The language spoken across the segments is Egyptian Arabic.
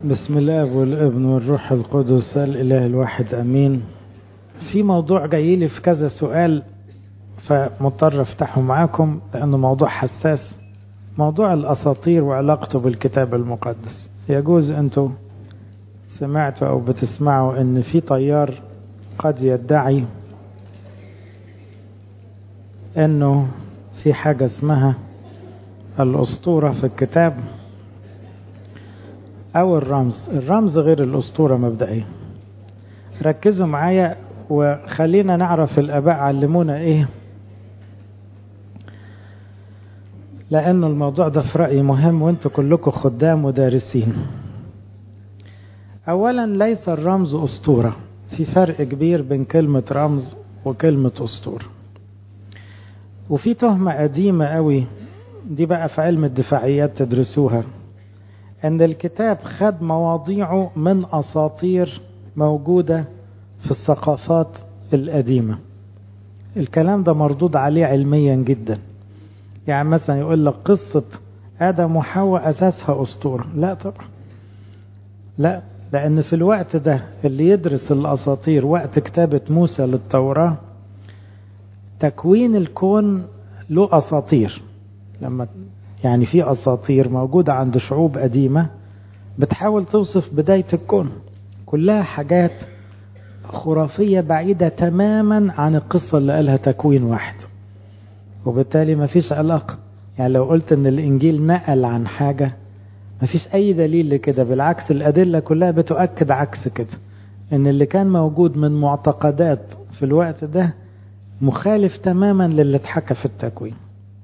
بسم الله والابن والروح القدس الإله الواحد أمين في موضوع جاي لي في كذا سؤال فمضطر افتحه معاكم لأنه موضوع حساس موضوع الأساطير وعلاقته بالكتاب المقدس يجوز أنتوا سمعتوا أو بتسمعوا أن في طيار قد يدعي أنه في حاجة اسمها الأسطورة في الكتاب أو الرمز الرمز غير الأسطورة مبدئيا ركزوا معايا وخلينا نعرف الآباء علمونا إيه لأن الموضوع ده في رأيي مهم وانتوا كلكم خدام ودارسين أولا ليس الرمز أسطورة في فرق كبير بين كلمة رمز وكلمة أسطورة وفي تهمة قديمة قوي دي بقى في علم الدفاعيات تدرسوها ان الكتاب خد مواضيعه من اساطير موجودة في الثقافات القديمة الكلام ده مردود عليه علميا جدا يعني مثلا يقول لك قصة آدم وحواء أساسها أسطورة لا طبعا لا لأن في الوقت ده اللي يدرس الأساطير وقت كتابة موسى للتوراة تكوين الكون له أساطير لما يعني في أساطير موجودة عند شعوب قديمة بتحاول توصف بداية الكون كلها حاجات خرافية بعيدة تماما عن القصة اللي قالها تكوين واحد وبالتالي ما فيش علاقة يعني لو قلت ان الانجيل نقل عن حاجة ما فيش اي دليل لكده بالعكس الادلة كلها بتؤكد عكس كده ان اللي كان موجود من معتقدات في الوقت ده مخالف تماما للي اتحكى في التكوين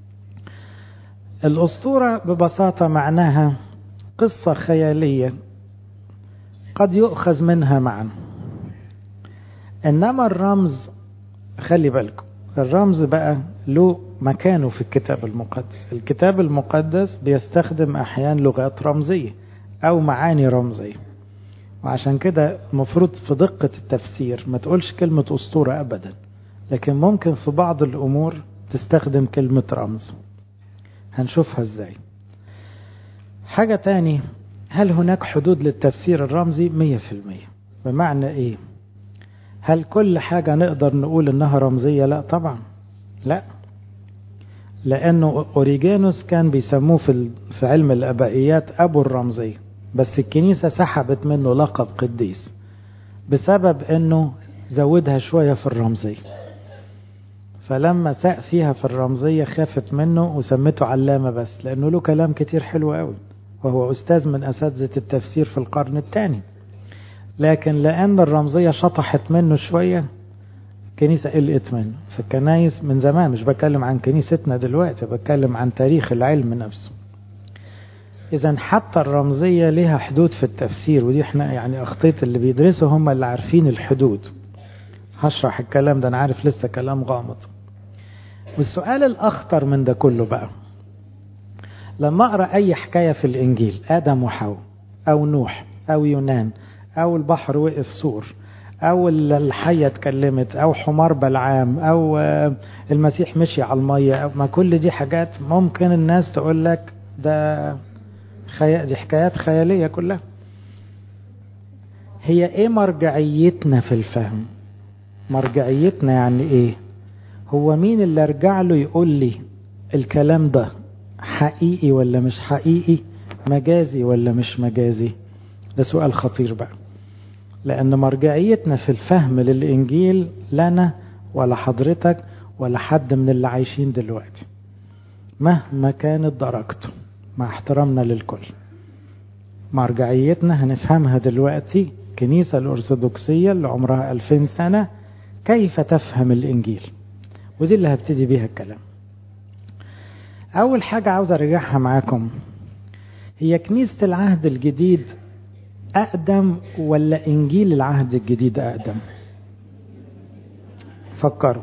الأسطورة ببساطة معناها قصة خيالية قد يؤخذ منها معنى إنما الرمز خلي بالكم الرمز بقى له مكانه في الكتاب المقدس الكتاب المقدس بيستخدم أحيان لغات رمزية أو معاني رمزية وعشان كده المفروض في دقة التفسير ما تقولش كلمة أسطورة أبدا لكن ممكن في بعض الأمور تستخدم كلمة رمز هنشوفها ازاي حاجة تاني هل هناك حدود للتفسير الرمزي مية في المية بمعنى ايه هل كل حاجة نقدر نقول انها رمزية لا طبعا لا لانه اوريجانوس كان بيسموه في, في علم الابائيات ابو الرمزية بس الكنيسة سحبت منه لقب قديس بسبب انه زودها شوية في الرمزية فلما ساء فيها في الرمزية خافت منه وسمته علامة بس لأنه له كلام كتير حلو قوي وهو أستاذ من أساتذة التفسير في القرن الثاني لكن لأن الرمزية شطحت منه شوية كنيسة قلقت منه في الكنايس من زمان مش بتكلم عن كنيستنا دلوقتي بتكلم عن تاريخ العلم نفسه إذا حتى الرمزية لها حدود في التفسير ودي احنا يعني أخطيت اللي بيدرسوا هم اللي عارفين الحدود هشرح الكلام ده أنا عارف لسه كلام غامض والسؤال الأخطر من ده كله بقى لما أقرأ أي حكاية في الإنجيل آدم وحواء أو نوح أو يونان أو البحر وقف سور أو الحية اتكلمت أو حمار بلعام أو المسيح مشي على المية أو ما كل دي حاجات ممكن الناس تقول لك ده خي... دي حكايات خيالية كلها هي ايه مرجعيتنا في الفهم مرجعيتنا يعني ايه هو مين اللي ارجع له يقول لي الكلام ده حقيقي ولا مش حقيقي مجازي ولا مش مجازي ده سؤال خطير بقى لأن مرجعيتنا في الفهم للإنجيل لنا ولا حضرتك ولا حد من اللي عايشين دلوقتي مهما كانت درجته مع احترامنا للكل مرجعيتنا هنفهمها دلوقتي كنيسة الأرثوذكسية اللي عمرها ألفين سنة كيف تفهم الإنجيل ودي اللي هبتدي بيها الكلام أول حاجة عاوز أرجعها معاكم هي كنيسة العهد الجديد أقدم ولا إنجيل العهد الجديد أقدم فكروا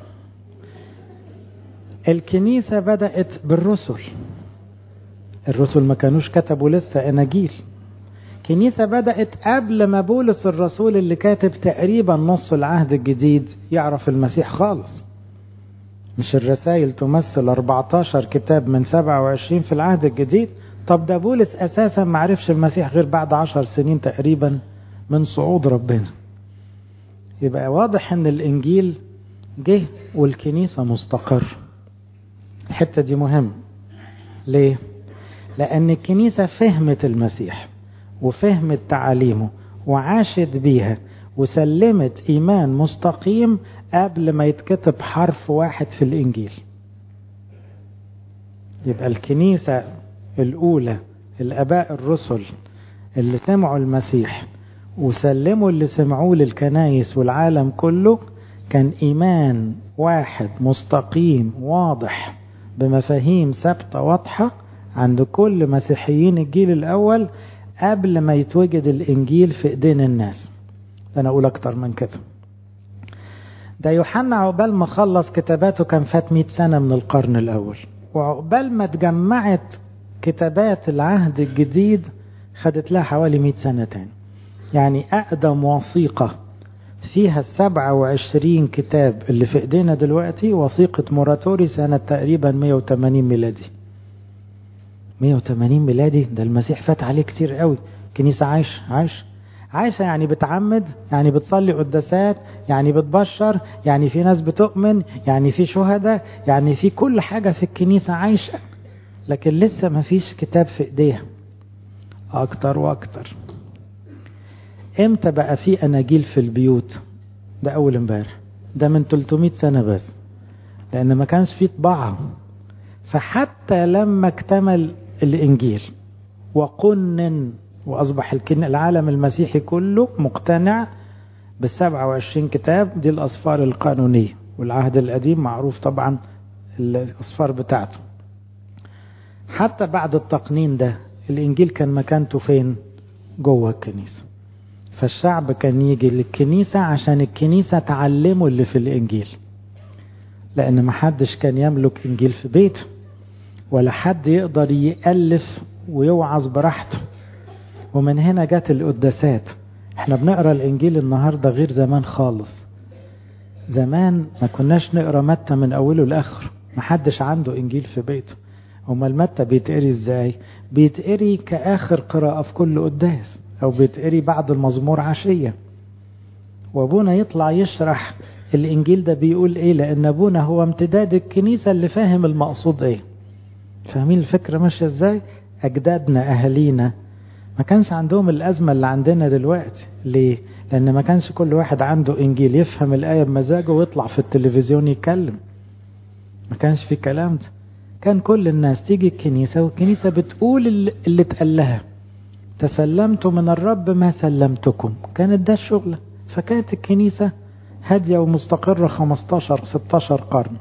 الكنيسة بدأت بالرسل الرسل ما كانوش كتبوا لسه أناجيل كنيسة بدأت قبل ما بولس الرسول اللي كاتب تقريبا نص العهد الجديد يعرف المسيح خالص مش الرسائل تمثل 14 كتاب من 27 في العهد الجديد طب ده بولس أساسا ما عرفش المسيح غير بعد عشر سنين تقريبا من صعود ربنا يبقى واضح ان الانجيل جه والكنيسة مستقر الحتة دي مهم ليه لان الكنيسة فهمت المسيح وفهمت تعاليمه وعاشت بيها وسلمت ايمان مستقيم قبل ما يتكتب حرف واحد في الانجيل يبقى الكنيسة الاولى الاباء الرسل اللي سمعوا المسيح وسلموا اللي سمعوه للكنايس والعالم كله كان إيمان واحد مستقيم واضح بمفاهيم ثابتة واضحة عند كل مسيحيين الجيل الأول قبل ما يتوجد الإنجيل في إيدين الناس أنا أقول أكتر من كده ده يوحنا عقبال ما خلص كتاباته كان فات 100 سنة من القرن الأول وعقبال ما اتجمعت كتابات العهد الجديد خدت لها حوالي 100 سنة تاني يعني أقدم وثيقة فيها السبعة وعشرين كتاب اللي في ايدينا دلوقتي وثيقة موراتوري سنة تقريبا 180 ميلادي 180 ميلادي ده المسيح فات عليه كتير قوي كنيسة عايش عايش عايشة يعني بتعمد يعني بتصلي قداسات يعني بتبشر يعني في ناس بتؤمن يعني في شهداء يعني في كل حاجة في الكنيسة عايشة لكن لسه ما فيش كتاب في ايديها اكتر واكتر امتى بقى في اناجيل في البيوت ده اول امبارح ده من 300 سنه بس لان ما كانش فيه طباعه فحتى لما اكتمل الانجيل وقنن واصبح العالم المسيحي كله مقتنع بال 27 كتاب دي الاصفار القانونيه والعهد القديم معروف طبعا الاصفار بتاعته حتى بعد التقنين ده الانجيل كان مكانته فين جوه الكنيسه فالشعب كان يجي للكنيسة عشان الكنيسة تعلمه اللي في الإنجيل لأن ما حدش كان يملك إنجيل في بيته ولا حد يقدر يألف ويوعظ براحته ومن هنا جت القداسات احنا بنقرا الإنجيل النهاردة غير زمان خالص زمان ما كناش نقرا متى من أوله لآخره ما حدش عنده إنجيل في بيته امال متى بيتقري ازاي بيتقري كآخر قراءة في كل قداس أو بيتقري بعد المزمور عشية وأبونا يطلع يشرح الإنجيل ده بيقول إيه لأن أبونا هو امتداد الكنيسة اللي فاهم المقصود إيه فاهمين الفكرة ماشية إزاي أجدادنا أهالينا ما كانش عندهم الأزمة اللي عندنا دلوقتي ليه لأن ما كانش كل واحد عنده إنجيل يفهم الآية بمزاجه ويطلع في التلفزيون يتكلم ما كانش في كلام ده كان كل الناس تيجي الكنيسة والكنيسة بتقول اللي اتقال لها تسلمت من الرب ما سلمتكم كانت ده الشغلة فكانت الكنيسة هادية ومستقرة 15 16 قرن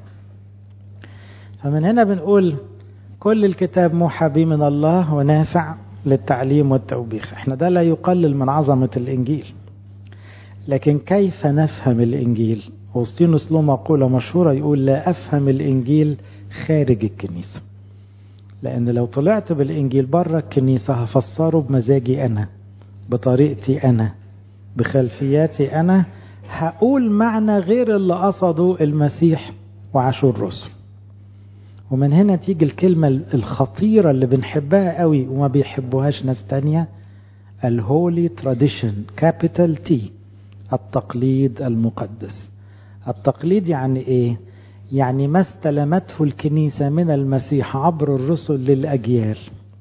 فمن هنا بنقول كل الكتاب موحى به من الله ونافع للتعليم والتوبيخ احنا ده لا يقلل من عظمة الإنجيل لكن كيف نفهم الإنجيل أوسطينوس له مقولة مشهورة يقول لا أفهم الإنجيل خارج الكنيسة لأن لو طلعت بالإنجيل بره الكنيسة هفسره بمزاجي أنا بطريقتي أنا بخلفياتي أنا هقول معنى غير اللي قصده المسيح وعاشوا الرسل ومن هنا تيجي الكلمة الخطيرة اللي بنحبها قوي وما بيحبوهاش ناس تانية الهولي تراديشن كابيتال تي التقليد المقدس التقليد يعني ايه يعني ما استلمته الكنيسة من المسيح عبر الرسل للأجيال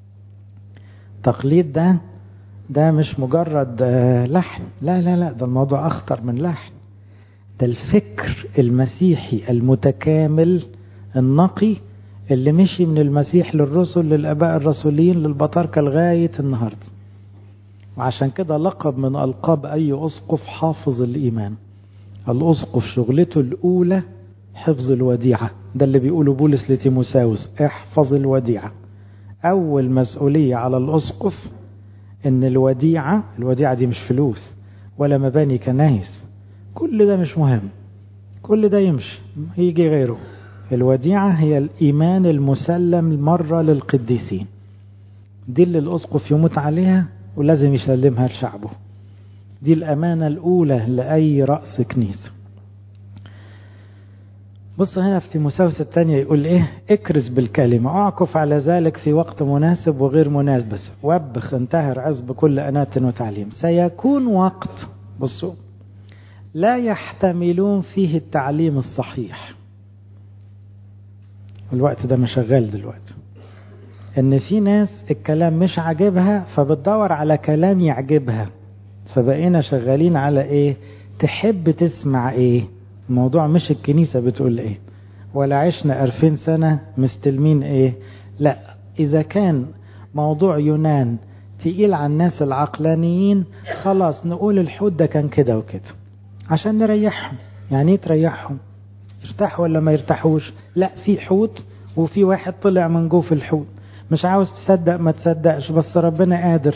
تقليد ده ده مش مجرد لحن لا لا لا ده الموضوع أخطر من لحن ده الفكر المسيحي المتكامل النقي اللي مشي من المسيح للرسل للآباء الرسولين للبطاركة لغاية النهاردة وعشان كده لقب من ألقاب أي أسقف حافظ الإيمان الأسقف شغلته الأولى حفظ الوديعة ده اللي بيقوله بولس لتيموساوس احفظ الوديعة أول مسؤولية على الأسقف إن الوديعة الوديعة دي مش فلوس ولا مباني كنايس كل ده مش مهم كل ده يمشي يجي غيره الوديعة هي الإيمان المسلم مرة للقديسين دي اللي الأسقف يموت عليها ولازم يسلمها لشعبه دي الأمانة الأولى لأي رأس كنيسة بص هنا في تيموساوس الثانية يقول ايه اكرز بالكلمة اعكف على ذلك في وقت مناسب وغير مناسب وبخ انتهر عز بكل أنات وتعليم سيكون وقت بصوا لا يحتملون فيه التعليم الصحيح الوقت ده مش شغال دلوقتي ان في ناس الكلام مش عاجبها فبتدور على كلام يعجبها فبقينا شغالين على ايه تحب تسمع ايه الموضوع مش الكنيسة بتقول ايه ولا عشنا ألفين سنة مستلمين ايه لا اذا كان موضوع يونان تقيل على الناس العقلانيين خلاص نقول الحوت ده كان كده وكده عشان نريحهم يعني ايه تريحهم يرتاحوا ولا ما يرتاحوش لا في حوت وفي واحد طلع من جوه في الحوت مش عاوز تصدق ما تصدقش بس ربنا قادر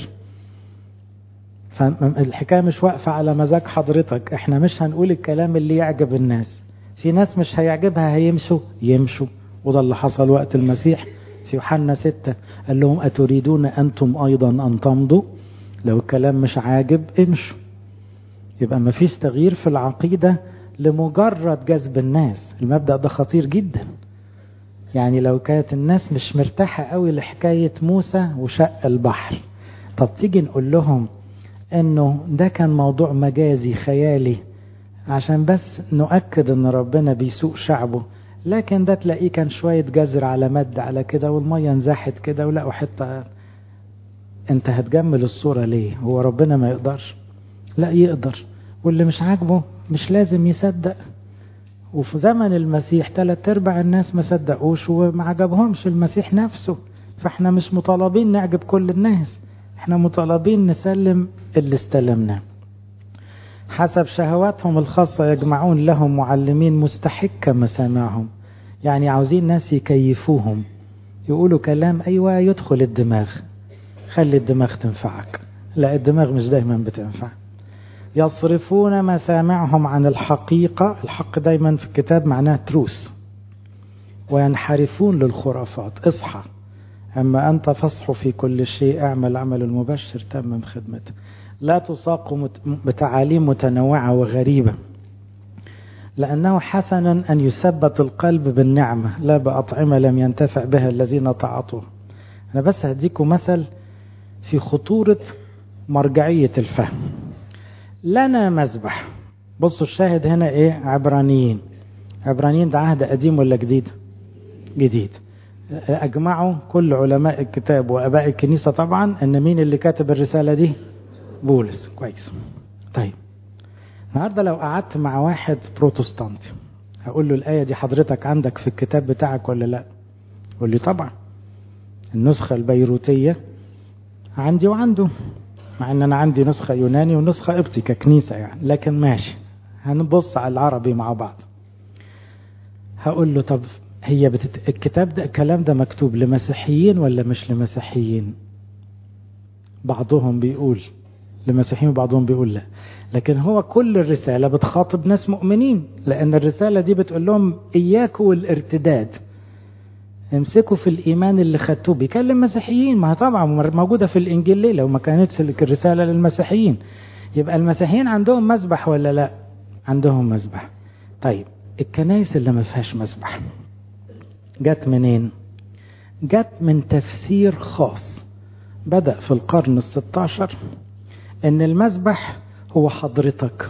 فالحكايه مش واقفه على مزاج حضرتك احنا مش هنقول الكلام اللي يعجب الناس في ناس مش هيعجبها هيمشوا يمشوا وده اللي حصل وقت المسيح في يوحنا ستة قال لهم أتريدون أنتم أيضا أن تمضوا لو الكلام مش عاجب امشوا يبقى ما فيش تغيير في العقيدة لمجرد جذب الناس المبدأ ده خطير جدا يعني لو كانت الناس مش مرتاحة قوي لحكاية موسى وشق البحر طب تيجي نقول لهم انه ده كان موضوع مجازي خيالي عشان بس نؤكد ان ربنا بيسوق شعبه لكن ده تلاقيه كان شوية جزر على مد على كده والمية انزاحت كده ولقوا حتة انت هتجمل الصورة ليه هو ربنا ما يقدرش لا يقدر واللي مش عاجبه مش لازم يصدق وفي زمن المسيح ثلاث ارباع الناس ما صدقوش وما عجبهمش المسيح نفسه فاحنا مش مطالبين نعجب كل الناس احنا مطالبين نسلم اللي استلمناه حسب شهواتهم الخاصة يجمعون لهم معلمين مستحكة مسامعهم يعني عاوزين ناس يكيفوهم يقولوا كلام أيوة يدخل الدماغ خلي الدماغ تنفعك لا الدماغ مش دايما بتنفع يصرفون مسامعهم عن الحقيقة الحق دايما في الكتاب معناه تروس وينحرفون للخرافات اصحى أما أنت فاصحوا في كل شيء اعمل عمل المبشر تمم خدمته لا تساق بتعاليم متنوعة وغريبة لأنه حسنا أن يثبت القلب بالنعمة لا بأطعمة لم ينتفع بها الذين تعاطوه أنا بس هديكم مثل في خطورة مرجعية الفهم لنا مذبح بصوا الشاهد هنا ايه عبرانيين عبرانيين ده عهد قديم ولا جديد جديد اجمعوا كل علماء الكتاب واباء الكنيسة طبعا ان مين اللي كاتب الرسالة دي بولس كويس طيب النهارده لو قعدت مع واحد بروتستانتي هقول له الآية دي حضرتك عندك في الكتاب بتاعك ولا لا يقول لي طبعا النسخة البيروتية عندي وعنده مع ان انا عندي نسخة يوناني ونسخة قبطي ككنيسة يعني لكن ماشي هنبص على العربي مع بعض هقول له طب هي بتت... الكتاب ده الكلام ده مكتوب لمسيحيين ولا مش لمسيحيين بعضهم بيقول لمسيحيين وبعضهم بيقول لا لكن هو كل الرسالة بتخاطب ناس مؤمنين لأن الرسالة دي بتقول لهم إياكوا والارتداد امسكوا في الإيمان اللي خدتوه بيكلم مسيحيين ما طبعا موجودة في الإنجيل ليه لو ما كانتش الرسالة للمسيحيين يبقى المسيحيين عندهم مذبح ولا لا عندهم مذبح طيب الكنائس اللي ما فيهاش مذبح جت منين جت من تفسير خاص بدأ في القرن الستاشر ان المذبح هو حضرتك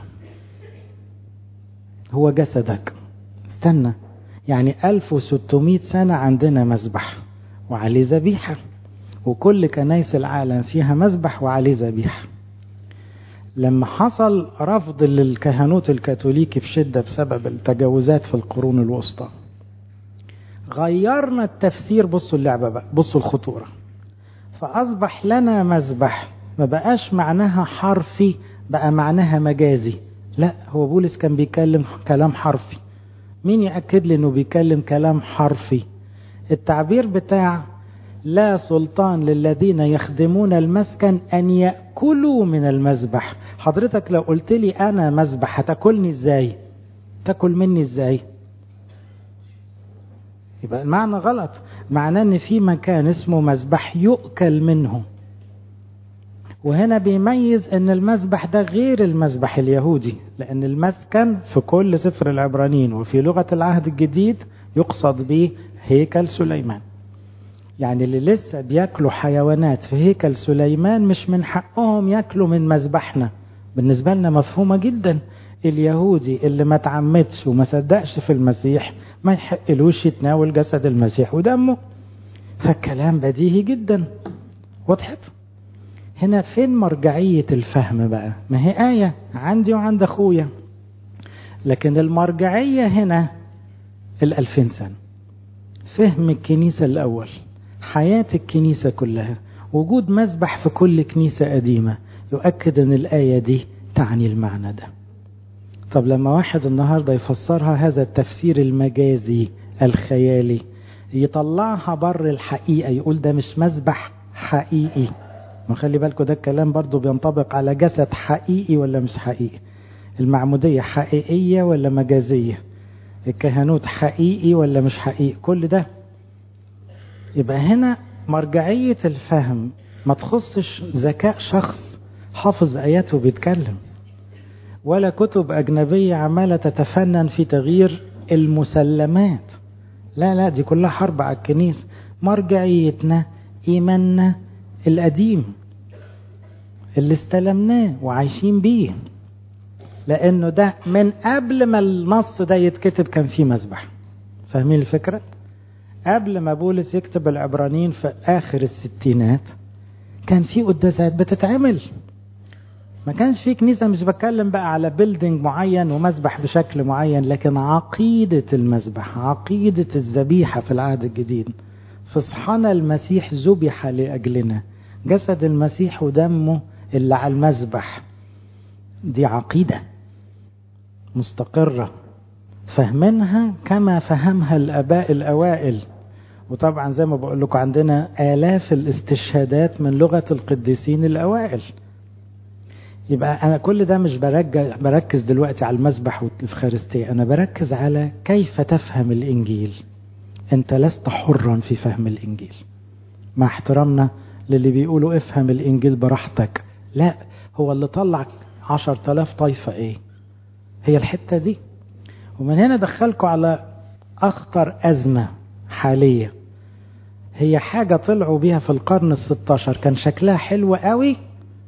هو جسدك استنى يعني 1600 سنة عندنا مذبح وعليه ذبيحة وكل كنايس العالم فيها مذبح وعليه ذبيحة لما حصل رفض للكهنوت الكاثوليكي بشدة بسبب التجاوزات في القرون الوسطى غيرنا التفسير بصوا اللعبة بقى بصوا الخطورة فأصبح لنا مذبح ما بقاش معناها حرفي بقى معناها مجازي لا هو بولس كان بيتكلم كلام حرفي مين يأكد لي انه بيتكلم كلام حرفي التعبير بتاع لا سلطان للذين يخدمون المسكن ان يأكلوا من المذبح حضرتك لو قلت لي انا مذبح هتاكلني ازاي تاكل مني ازاي يبقى المعنى غلط معناه ان في مكان اسمه مذبح يؤكل منه وهنا بيميز ان المذبح ده غير المذبح اليهودي لان المسكن في كل سفر العبرانيين وفي لغة العهد الجديد يقصد به هيكل سليمان يعني اللي لسه بياكلوا حيوانات في هيكل سليمان مش من حقهم ياكلوا من مذبحنا بالنسبة لنا مفهومة جدا اليهودي اللي ما تعمدش وما صدقش في المسيح ما يحقلوش يتناول جسد المسيح ودمه فالكلام بديهي جدا وضحت هنا فين مرجعية الفهم بقى ما هي آية عندي وعند أخويا لكن المرجعية هنا الألفين سنة فهم الكنيسة الأول حياة الكنيسة كلها وجود مذبح في كل كنيسة قديمة يؤكد أن الآية دي تعني المعنى ده طب لما واحد النهاردة يفسرها هذا التفسير المجازي الخيالي يطلعها بر الحقيقة يقول ده مش مذبح حقيقي ما خلي بالكم ده الكلام برضو بينطبق على جسد حقيقي ولا مش حقيقي المعمودية حقيقية ولا مجازية الكهنوت حقيقي ولا مش حقيقي كل ده يبقى هنا مرجعية الفهم ما تخصش ذكاء شخص حافظ آياته بيتكلم ولا كتب أجنبية عمالة تتفنن في تغيير المسلمات لا لا دي كلها حرب على الكنيسة مرجعيتنا إيماننا القديم اللي استلمناه وعايشين بيه لأنه ده من قبل ما النص ده يتكتب كان فيه مذبح فاهمين الفكرة؟ قبل ما بولس يكتب العبرانيين في آخر الستينات كان في قداسات بتتعمل ما كانش في كنيسة مش بتكلم بقى على بيلدينج معين ومذبح بشكل معين لكن عقيدة المذبح عقيدة الذبيحة في العهد الجديد في صحنا المسيح ذبح لأجلنا جسد المسيح ودمه اللي على المذبح دي عقيدة مستقرة فهمنها كما فهمها الآباء الأوائل وطبعا زي ما بقول لكم عندنا آلاف الاستشهادات من لغة القديسين الأوائل يبقى أنا كل ده مش بركز دلوقتي على المذبح والإفخارستية أنا بركز على كيف تفهم الإنجيل أنت لست حرا في فهم الإنجيل مع احترامنا للي بيقولوا افهم الإنجيل براحتك لا هو اللي طلع عشر تلاف طايفة ايه هي الحتة دي ومن هنا دخلكم على أخطر أزمة حالية هي حاجة طلعوا بيها في القرن الستاشر كان شكلها حلو قوي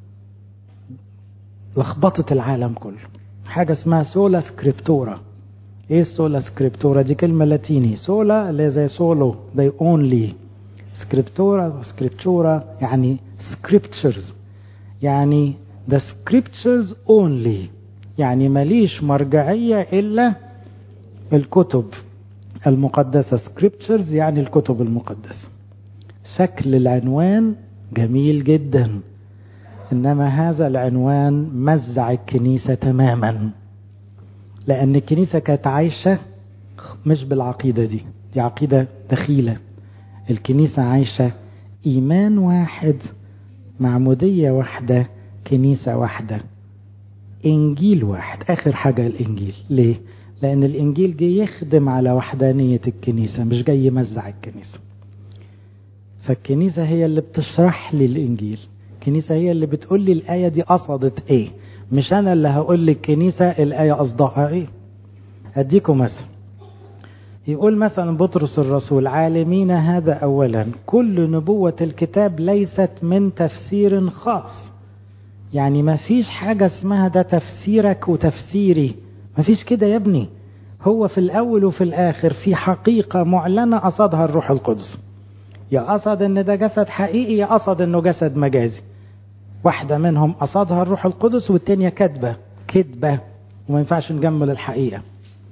لخبطت العالم كله حاجة اسمها سولا سكريبتورا ايه السولا سكريبتورا دي كلمة لاتيني سولا اللي زي سولو زي اونلي سكريبتورا سكريبتورا يعني سكريبتشرز يعني the scriptures only يعني ماليش مرجعية إلا الكتب المقدسة scriptures يعني الكتب المقدسة شكل العنوان جميل جدا إنما هذا العنوان مزع الكنيسة تماما لأن الكنيسة كانت عايشة مش بالعقيدة دي دي عقيدة دخيلة الكنيسة عايشة إيمان واحد معمودية واحدة كنيسة واحدة إنجيل واحد آخر حاجة الإنجيل ليه؟ لأن الإنجيل جاي يخدم على وحدانية الكنيسة مش جاي يمزع الكنيسة فالكنيسة هي اللي بتشرح لي الإنجيل الكنيسة هي اللي بتقول لي الآية دي قصدت إيه مش أنا اللي هقول للكنيسة الآية قصدها إيه أديكم مثل يقول مثلا بطرس الرسول عالمين هذا أولا كل نبوة الكتاب ليست من تفسير خاص يعني ما فيش حاجة اسمها ده تفسيرك وتفسيري ما فيش كده يا ابني هو في الأول وفي الآخر في حقيقة معلنة قصدها الروح القدس يا قصد ان ده جسد حقيقي يا قصد انه جسد مجازي واحدة منهم قصدها الروح القدس والتانية كذبة كذبة وما ينفعش نجمل الحقيقة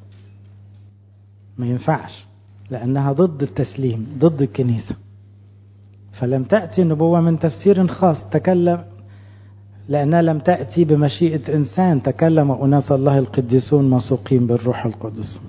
ما ينفعش لأنها ضد التسليم ضد الكنيسة فلم تأتي النبوة من تفسير خاص تكلم لأنها لم تأتي بمشيئة إنسان تكلم أناس الله القديسون موثوقين بالروح القدس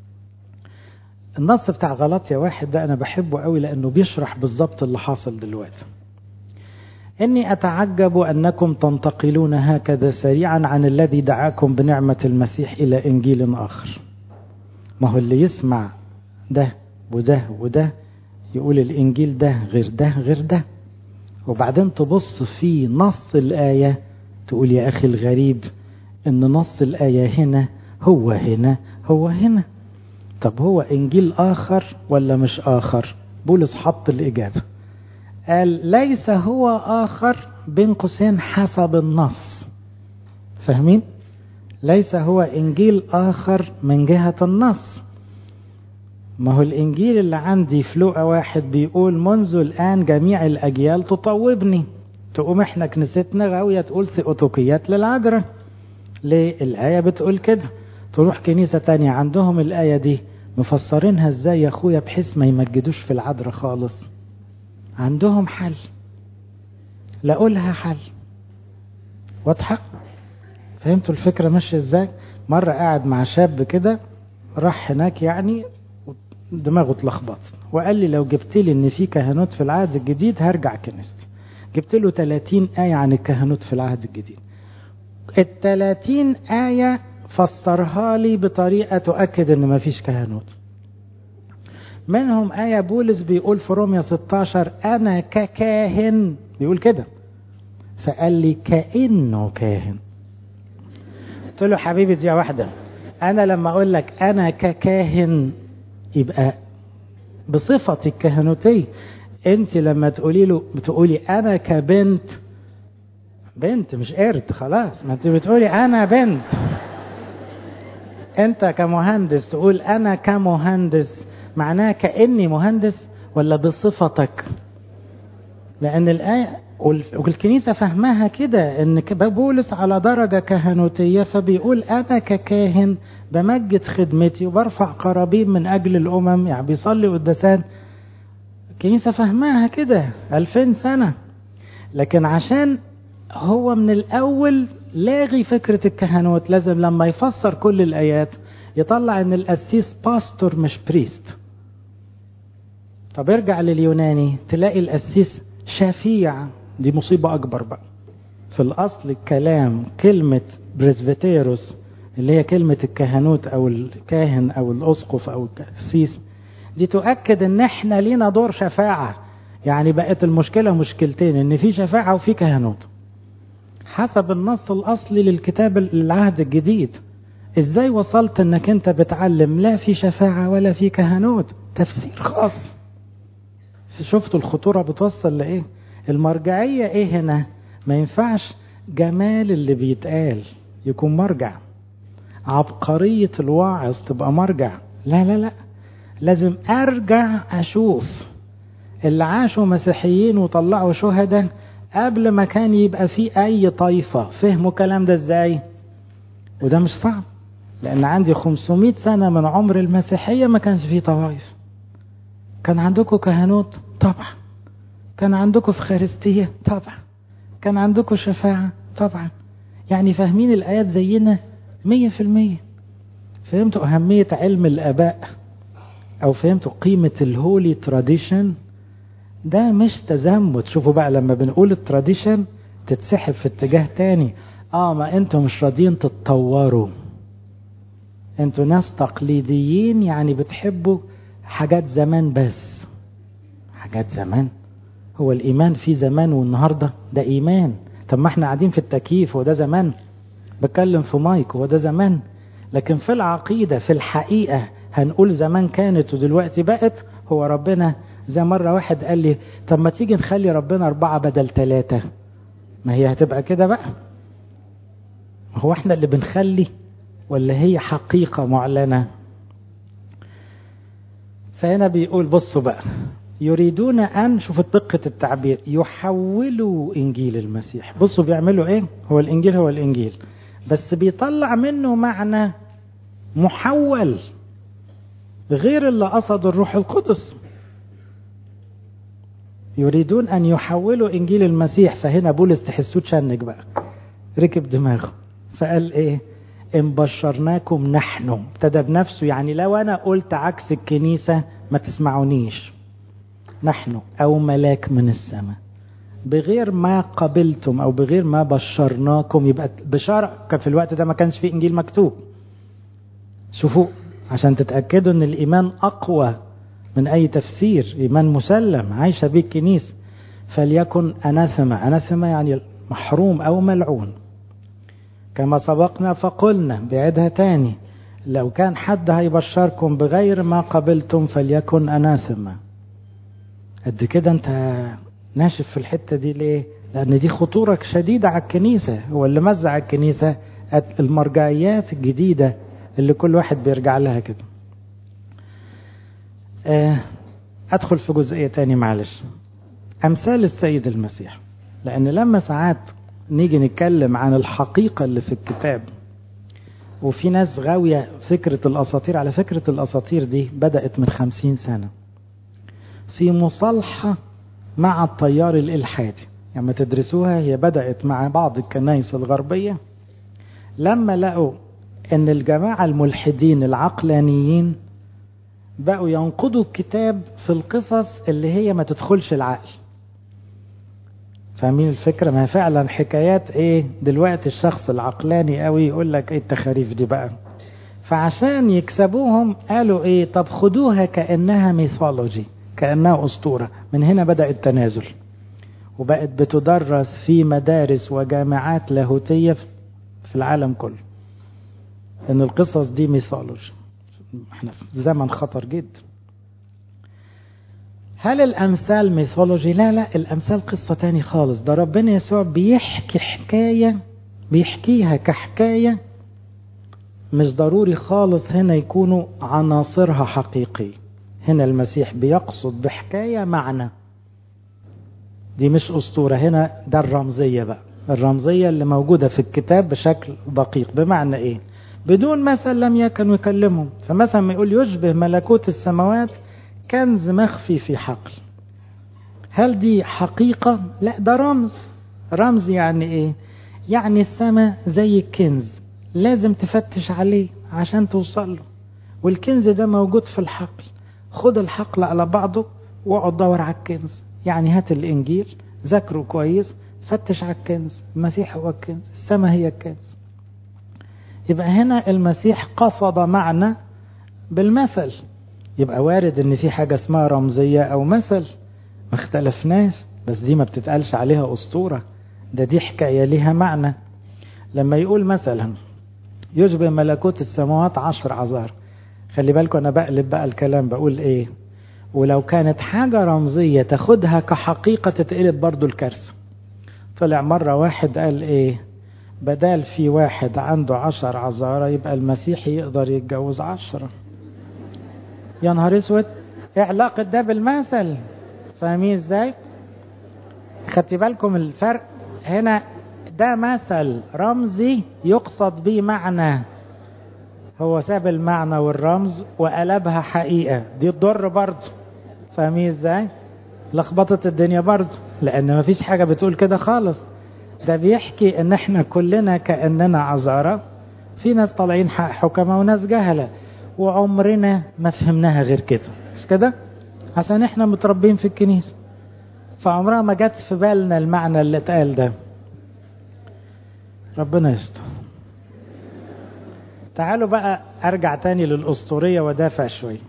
النص بتاع غلطية واحد ده أنا بحبه قوي لأنه بيشرح بالظبط اللي حاصل دلوقتي إني أتعجب أنكم تنتقلون هكذا سريعا عن الذي دعاكم بنعمة المسيح إلى إنجيل آخر ما هو اللي يسمع ده وده وده يقول الإنجيل ده غير ده غير ده وبعدين تبص في نص الآية تقول يا أخي الغريب إن نص الآية هنا هو هنا هو هنا طب هو إنجيل آخر ولا مش آخر بولس حط الإجابة قال ليس هو آخر بين قوسين حسب النص فاهمين ليس هو إنجيل آخر من جهة النص ما هو الإنجيل اللي عندي في لوقا واحد بيقول منذ الآن جميع الأجيال تطوبني تقوم احنا كنيستنا غاوية تقول ثيوتوكيات للعذراء ليه الآية بتقول كده تروح كنيسة تانية عندهم الآية دي مفسرينها ازاي يا اخويا بحيث ما يمجدوش في العذراء خالص عندهم حل لقولها حل واضحة فهمتوا الفكرة ماشية ازاي مرة قاعد مع شاب كده راح هناك يعني دماغه اتلخبط وقال لي لو جبت لي ان في كهنوت في العهد الجديد هرجع كنيستي جبت له 30 آية عن الكهنوت في العهد الجديد ال 30 آية فسرها لي بطريقة تؤكد ان مفيش كهنوت منهم آية بولس بيقول في روميا 16 أنا ككاهن بيقول كده فقال لي كأنه كاهن قلت له حبيبي دي واحدة أنا لما أقول لك أنا ككاهن يبقى بصفتي الكهنوتية أنت لما تقولي له بتقولي أنا كبنت بنت مش قرد خلاص ما أنت بتقولي أنا بنت أنت كمهندس تقول أنا كمهندس معناها كأني مهندس ولا بصفتك لأن الآية والكنيسة فهمها كده ان بولس على درجة كهنوتية فبيقول انا ككاهن بمجد خدمتي وبرفع قرابين من اجل الامم يعني بيصلي قداسات الكنيسة فهمها كده الفين سنة لكن عشان هو من الاول لاغي فكرة الكهنوت لازم لما يفسر كل الايات يطلع ان القسيس باستور مش بريست طب ارجع لليوناني تلاقي القسيس شفيع دي مصيبة أكبر بقى في الأصل الكلام كلمة بريسبيتيروس اللي هي كلمة الكهنوت أو الكاهن أو الأسقف أو القسيس دي تؤكد إن إحنا لينا دور شفاعة يعني بقت المشكلة مشكلتين إن في شفاعة وفي كهنوت حسب النص الأصلي للكتاب العهد الجديد إزاي وصلت إنك أنت بتعلم لا في شفاعة ولا في كهنوت تفسير خاص شفتوا الخطورة بتوصل لإيه المرجعية ايه هنا ما ينفعش جمال اللي بيتقال يكون مرجع عبقرية الواعظ تبقى مرجع لا لا لا لازم ارجع اشوف اللي عاشوا مسيحيين وطلعوا شهداء قبل ما كان يبقى في اي طائفة فهموا الكلام ده ازاي وده مش صعب لان عندي 500 سنة من عمر المسيحية ما كانش فيه طوائف كان عندكم كهنوت طبعا كان عندكم في خارستية طبعا كان عندكم شفاعة طبعا يعني فاهمين الآيات زينا مية في المية فهمتوا أهمية علم الآباء أو فهمتوا قيمة الهولي تراديشن ده مش تزمت شوفوا بقى لما بنقول التراديشن تتسحب في اتجاه تاني اه ما انتوا مش راضيين تتطوروا انتوا ناس تقليديين يعني بتحبوا حاجات زمان بس حاجات زمان هو الإيمان في زمان والنهاردة ده إيمان طب ما احنا قاعدين في التكييف وده زمان بتكلم في مايك وده زمان لكن في العقيدة في الحقيقة هنقول زمان كانت ودلوقتي بقت هو ربنا زي مرة واحد قال لي طب ما تيجي نخلي ربنا أربعة بدل ثلاثة ما هي هتبقى كده بقى هو احنا اللي بنخلي ولا هي حقيقة معلنة فهنا بيقول بصوا بقى يريدون أن شوفوا دقة التعبير يحولوا إنجيل المسيح بصوا بيعملوا إيه هو الإنجيل هو الإنجيل بس بيطلع منه معنى محول غير اللي قصد الروح القدس يريدون أن يحولوا إنجيل المسيح فهنا بولس تحسوه تشنج بقى ركب دماغه فقال إيه إن بشرناكم نحن ابتدى بنفسه يعني لو أنا قلت عكس الكنيسة ما تسمعونيش نحن أو ملاك من السماء بغير ما قبلتم أو بغير ما بشرناكم يبقى بشارة كان في الوقت ده ما كانش فيه إنجيل مكتوب شوفوا عشان تتأكدوا أن الإيمان أقوى من أي تفسير إيمان مسلم عايشة بيه الكنيسة فليكن أناثما أناثما يعني محروم أو ملعون كما سبقنا فقلنا بعدها تاني لو كان حد هيبشركم بغير ما قبلتم فليكن أناثما قد كده انت ناشف في الحتة دي ليه لأن دي خطورة شديدة على الكنيسة هو اللي مزع الكنيسة المرجعيات الجديدة اللي كل واحد بيرجع لها كده أدخل في جزئية تاني معلش أمثال السيد المسيح لأن لما ساعات نيجي نتكلم عن الحقيقة اللي في الكتاب وفي ناس غاوية فكرة الأساطير على فكرة الأساطير دي بدأت من خمسين سنة في مصالحة مع التيار الإلحادي لما يعني تدرسوها هي بدأت مع بعض الكنائس الغربية لما لقوا أن الجماعة الملحدين العقلانيين بقوا ينقضوا الكتاب في القصص اللي هي ما تدخلش العقل فاهمين الفكرة ما فعلا حكايات ايه دلوقتي الشخص العقلاني قوي يقول لك ايه التخاريف دي بقى فعشان يكسبوهم قالوا ايه طب خدوها كأنها ميثولوجي كأنها أسطورة من هنا بدأ التنازل وبقت بتدرس في مدارس وجامعات لاهوتية في العالم كله ان القصص دي ميثولوجي احنا في زمن خطر جدا هل الامثال ميثولوجي لا لا الامثال قصة تاني خالص ده ربنا يسوع بيحكي حكاية بيحكيها كحكاية مش ضروري خالص هنا يكونوا عناصرها حقيقية هنا المسيح بيقصد بحكاية معنى دي مش أسطورة هنا ده الرمزية بقى الرمزية اللي موجودة في الكتاب بشكل دقيق بمعنى ايه بدون مثل لم يكن يكلمهم فمثلا ما يقول يشبه ملكوت السماوات كنز مخفي في حقل هل دي حقيقة لا ده رمز رمز يعني ايه يعني السماء زي الكنز لازم تفتش عليه عشان توصل له والكنز ده موجود في الحقل خد الحقل على بعضه واقعد دور على الكنز يعني هات الانجيل ذاكره كويس فتش على الكنز المسيح هو الكنز السماء هي الكنز يبقى هنا المسيح قصد معنى بالمثل يبقى وارد ان في حاجة اسمها رمزية او مثل ما اختلفناش بس دي ما بتتقالش عليها اسطورة ده دي حكاية ليها معنى لما يقول مثلا يشبه ملكوت السماوات عشر عذار خلي بالكم انا بقلب بقى الكلام بقول ايه ولو كانت حاجة رمزية تاخدها كحقيقة تتقلب برضو الكارثة طلع مرة واحد قال ايه بدال في واحد عنده عشر عذارة يبقى المسيحي يقدر يتجوز عشرة يا نهار اسود ايه علاقة ده بالمثل فاهمين ازاي خدتي بالكم الفرق هنا ده مثل رمزي يقصد به معنى هو ساب المعنى والرمز وقلبها حقيقة دي تضر برضه فاهمين ازاي لخبطت الدنيا برضه لان مفيش حاجة بتقول كده خالص ده بيحكي ان احنا كلنا كأننا عذارى في ناس طالعين حكمة وناس جهلة وعمرنا ما فهمناها غير كده مش كده عشان احنا متربين في الكنيسة فعمرها ما جت في بالنا المعنى اللي اتقال ده ربنا يستر تعالوا بقى ارجع تاني للاسطورية ودافع شوية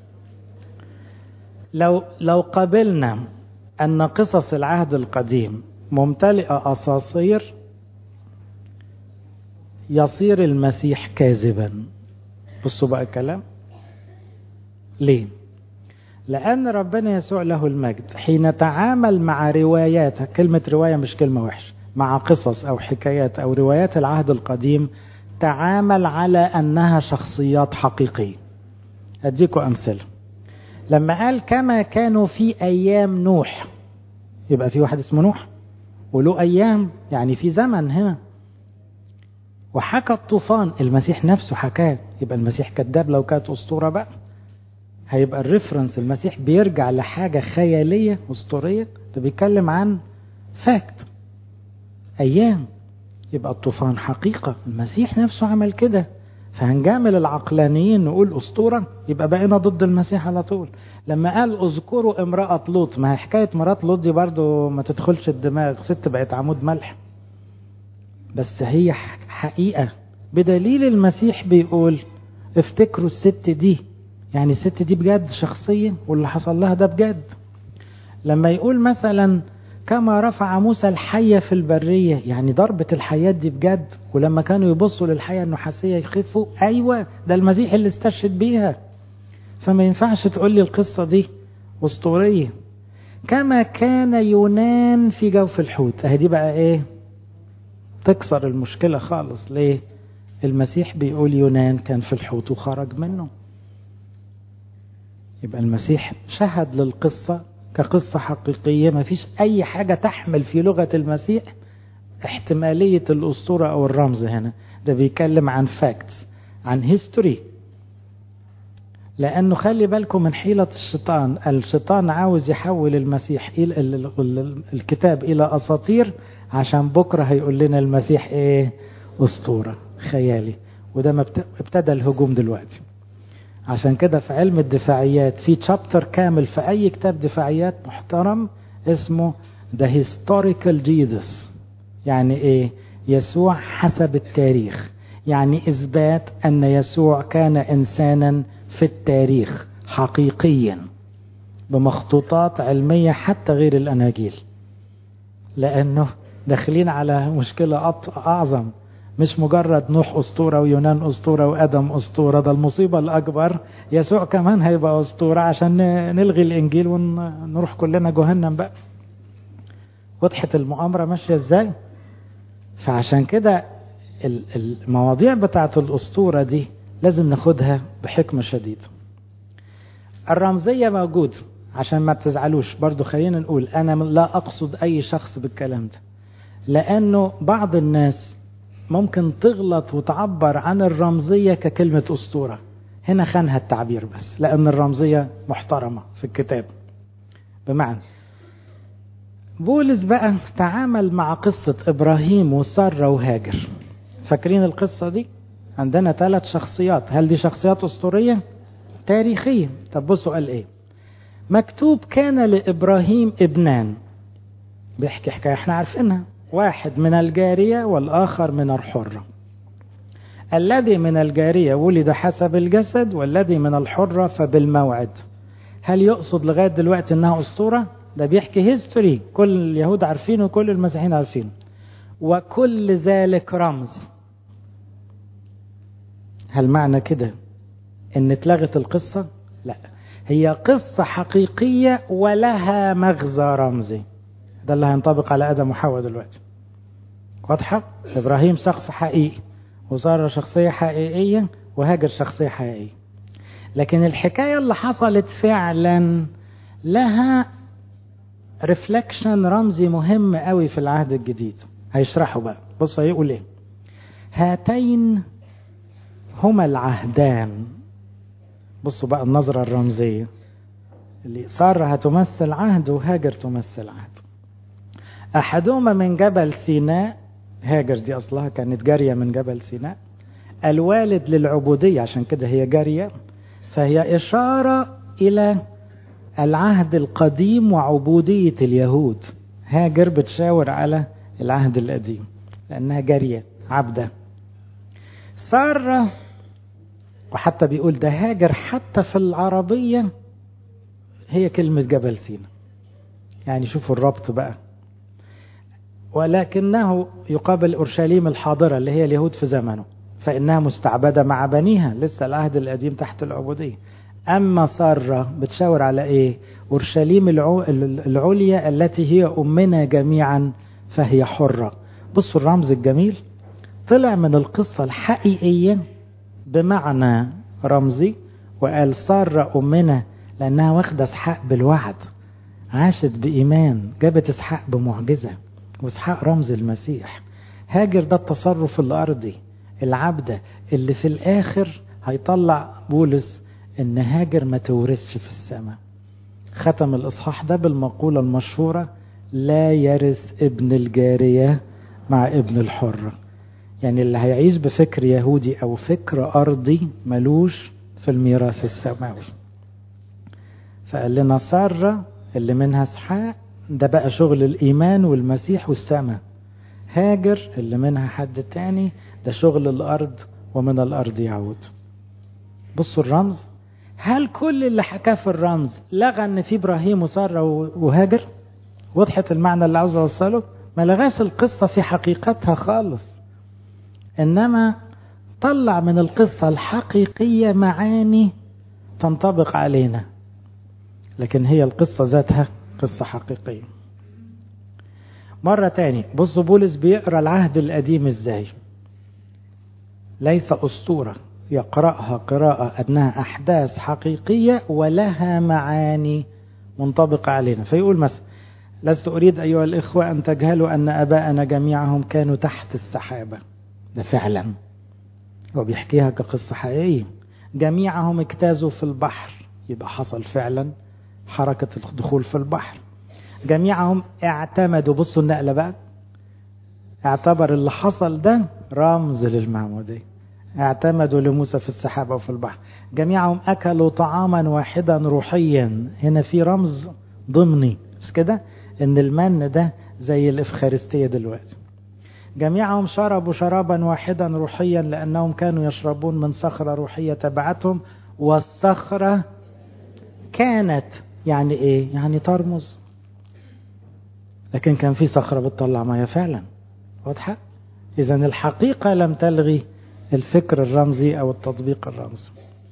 لو لو قبلنا ان قصص العهد القديم ممتلئة أساطير يصير المسيح كاذبا بصوا بقى الكلام ليه لأن ربنا يسوع له المجد حين تعامل مع روايات كلمة رواية مش كلمة وحش مع قصص أو حكايات أو روايات العهد القديم تعامل على أنها شخصيات حقيقية أديكم أمثلة لما قال كما كانوا في أيام نوح يبقى في واحد اسمه نوح وله أيام يعني في زمن هنا وحكى الطوفان المسيح نفسه حكاه يبقى المسيح كذاب لو كانت أسطورة بقى هيبقى الريفرنس المسيح بيرجع لحاجة خيالية أسطورية ده بيتكلم عن فاكت أيام يبقى الطوفان حقيقة المسيح نفسه عمل كده فهنجامل العقلانيين نقول أسطورة يبقى بقينا ضد المسيح على طول لما قال اذكروا امرأة لوط ما هي حكاية مرات لوط دي برضو ما تدخلش الدماغ ست بقت عمود ملح بس هي حقيقة بدليل المسيح بيقول افتكروا الست دي يعني الست دي بجد شخصيا واللي حصل لها ده بجد لما يقول مثلا كما رفع موسى الحية في البرية يعني ضربة الحياة دي بجد ولما كانوا يبصوا للحية النحاسية يخفوا أيوة ده المسيح اللي استشهد بيها فما ينفعش تقول لي القصة دي أسطورية كما كان يونان في جوف الحوت اهي دي بقى ايه تكسر المشكلة خالص ليه المسيح بيقول يونان كان في الحوت وخرج منه يبقى المسيح شهد للقصة كقصة حقيقية ما فيش أي حاجة تحمل في لغة المسيح احتمالية الأسطورة أو الرمز هنا ده بيتكلم عن فاكتس عن هيستوري لأنه خلي بالكم من حيلة الشيطان الشيطان عاوز يحول المسيح إلى الكتاب إلى أساطير عشان بكرة هيقول لنا المسيح إيه أسطورة خيالي وده ما ابتدى الهجوم دلوقتي عشان كده في علم الدفاعيات في تشابتر كامل في أي كتاب دفاعيات محترم اسمه The Historical Jesus يعني إيه يسوع حسب التاريخ يعني إثبات أن يسوع كان إنسانا في التاريخ حقيقيا بمخطوطات علمية حتى غير الأناجيل لأنه داخلين على مشكلة أعظم مش مجرد نوح أسطورة ويونان أسطورة وآدم أسطورة ده المصيبة الأكبر يسوع كمان هيبقى أسطورة عشان نلغي الإنجيل ونروح كلنا جهنم بقى وضحت المؤامرة ماشية إزاي فعشان كده المواضيع بتاعت الأسطورة دي لازم ناخدها بحكمة شديدة الرمزية موجود عشان ما تزعلوش برضو خلينا نقول أنا لا أقصد أي شخص بالكلام ده لأنه بعض الناس ممكن تغلط وتعبر عن الرمزية ككلمة أسطورة هنا خانها التعبير بس لأن الرمزية محترمة في الكتاب بمعنى بولس بقى تعامل مع قصة إبراهيم وسارة وهاجر فاكرين القصة دي عندنا ثلاث شخصيات هل دي شخصيات أسطورية تاريخية طب بصوا قال إيه مكتوب كان لإبراهيم ابنان بيحكي حكاية احنا عارفينها واحد من الجارية والآخر من الحرة الذي من الجارية ولد حسب الجسد والذي من الحرة فبالموعد هل يقصد لغاية دلوقتي انها اسطورة ده بيحكي هيستوري كل اليهود عارفينه وكل المسيحيين عارفينه وكل ذلك رمز هل معنى كده ان اتلغت القصة لا هي قصة حقيقية ولها مغزى رمزي ده اللي هينطبق على ادم وحواء دلوقتي واضحة ابراهيم شخص حقيقي وسارة شخصية حقيقية وهاجر شخصية حقيقية لكن الحكاية اللي حصلت فعلا لها ريفلكشن رمزي مهم قوي في العهد الجديد هيشرحه بقى بص هيقول ايه هاتين هما العهدان بصوا بقى النظرة الرمزية اللي سارة هتمثل عهد وهاجر تمثل عهد أحدهما من جبل سيناء هاجر دي أصلها كانت جارية من جبل سيناء الوالد للعبودية عشان كده هي جارية فهي إشارة إلى العهد القديم وعبودية اليهود هاجر بتشاور على العهد القديم لأنها جارية عبدة سارة وحتى بيقول ده هاجر حتى في العربية هي كلمة جبل سينا يعني شوفوا الربط بقى ولكنه يقابل أورشليم الحاضرة اللي هي اليهود في زمنه فإنها مستعبدة مع بنيها لسه العهد القديم تحت العبودية أما سارة بتشاور على إيه أورشليم العليا التي هي أمنا جميعا فهي حرة بصوا الرمز الجميل طلع من القصة الحقيقية بمعنى رمزي وقال سارة أمنا لأنها واخدة إسحاق بالوعد عاشت بإيمان جابت إسحاق بمعجزة وإسحاق رمز المسيح هاجر ده التصرف الأرضي العبدة اللي في الآخر هيطلع بولس إن هاجر ما تورثش في السماء ختم الإصحاح ده بالمقولة المشهورة لا يرث ابن الجارية مع ابن الحرة يعني اللي هيعيش بفكر يهودي أو فكر أرضي ملوش في الميراث السماوي فقال لنا سارة اللي منها اسحاق ده بقى شغل الإيمان والمسيح والسماء هاجر اللي منها حد تاني ده شغل الأرض ومن الأرض يعود بصوا الرمز هل كل اللي حكاه في الرمز لغى ان في ابراهيم وساره وهاجر وضحت المعنى اللي عاوز اوصله ما لغاش القصة في حقيقتها خالص انما طلع من القصة الحقيقية معاني تنطبق علينا لكن هي القصة ذاتها قصة حقيقية مرة تاني بصوا بولس بيقرأ العهد القديم ازاي ليس أسطورة يقرأها قراءة أنها أحداث حقيقية ولها معاني منطبقة علينا فيقول مثلا لست أريد أيها الإخوة أن تجهلوا أن أباءنا جميعهم كانوا تحت السحابة ده فعلا هو بيحكيها كقصة حقيقية جميعهم اجتازوا في البحر يبقى حصل فعلا حركة الدخول في البحر جميعهم اعتمدوا بصوا النقلة بقى اعتبر اللي حصل ده رمز للمعمودية اعتمدوا لموسى في السحابة وفي البحر جميعهم أكلوا طعاما واحدا روحيا هنا في رمز ضمني مش كده ان المن ده زي الإفخارستية دلوقتي جميعهم شربوا شرابا واحدا روحيا لأنهم كانوا يشربون من صخرة روحية تبعتهم والصخرة كانت يعني ايه يعني ترمز لكن كان في صخرة بتطلع مياه فعلا واضحة إذا الحقيقة لم تلغي الفكر الرمزي أو التطبيق الرمزي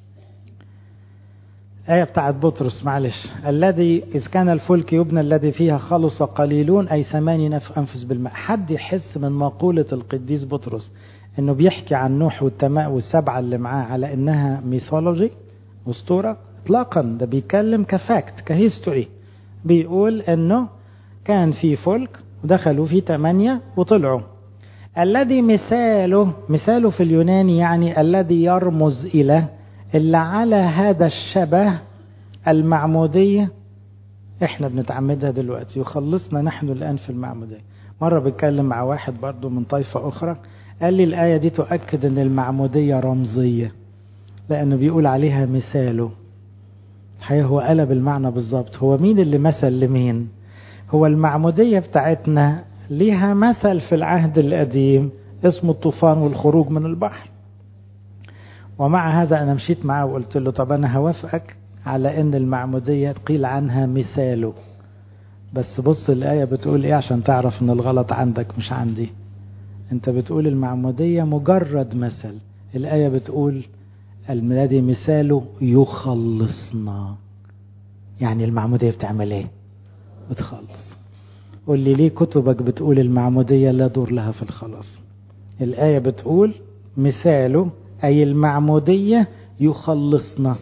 آية بتاعت بطرس معلش الذي إذ كان الفلك يبنى الذي فيها خلص قليلون أي ثماني أنفس بالماء حد يحس من مقولة القديس بطرس إنه بيحكي عن نوح والتماء والسبعة اللي معاه على إنها ميثولوجي أسطورة إطلاقا ده بيتكلم كفاكت كهيستوري بيقول إنه كان في فلك ودخلوا فيه ثمانية وطلعوا الذي مثاله مثاله في اليوناني يعني الذي يرمز إلى اللي على هذا الشبه المعمودية احنا بنتعمدها دلوقتي يخلصنا نحن الآن في المعمودية مرة بتكلم مع واحد برضو من طائفة أخرى قال لي الآية دي تؤكد أن المعمودية رمزية لأنه بيقول عليها مثاله الحقيقة هو قلب المعنى بالظبط هو مين اللي مثل لمين هو المعمودية بتاعتنا ليها مثل في العهد القديم اسمه الطوفان والخروج من البحر ومع هذا أنا مشيت معاه وقلت له طب أنا هوافقك على أن المعمودية قيل عنها مثاله بس بص الآية بتقول إيه عشان تعرف أن الغلط عندك مش عندي أنت بتقول المعمودية مجرد مثل الآية بتقول الذي مثاله يخلصنا يعني المعمودية بتعمل إيه بتخلص قول لي ليه كتبك بتقول المعمودية لا دور لها في الخلاص الآية بتقول مثاله أي المعمودية يخلصنا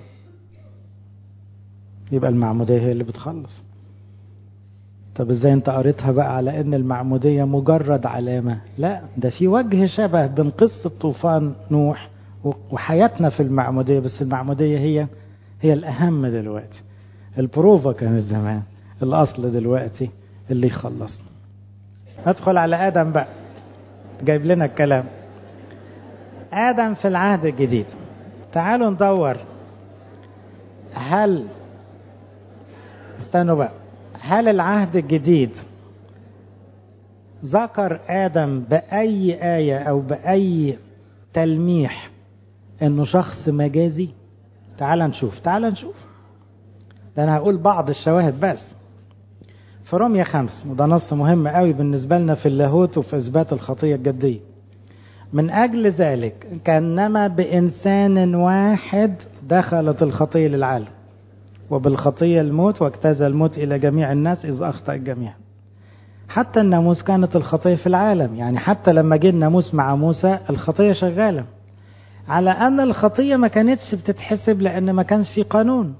يبقى المعمودية هي اللي بتخلص طب ازاي انت قريتها بقى على ان المعمودية مجرد علامة لا ده في وجه شبه بين قصة طوفان نوح وحياتنا في المعمودية بس المعمودية هي هي الأهم دلوقتي البروفا كانت زمان الأصل دلوقتي اللي يخلصنا ندخل على آدم بقى جايب لنا الكلام آدم في العهد الجديد تعالوا ندور هل استنوا بقى هل العهد الجديد ذكر آدم بأي آية أو بأي تلميح إنه شخص مجازي تعال نشوف تعال نشوف ده أنا هقول بعض الشواهد بس في رومية خمس وده نص مهم قوي بالنسبة لنا في اللاهوت وفي إثبات الخطية الجدية من أجل ذلك كانما بإنسان واحد دخلت الخطية للعالم وبالخطية الموت واجتاز الموت إلى جميع الناس إذ أخطأ الجميع حتى الناموس كانت الخطية في العالم يعني حتى لما جه الناموس مع موسى الخطية شغالة على أن الخطية ما كانتش بتتحسب لأن ما كانش في قانون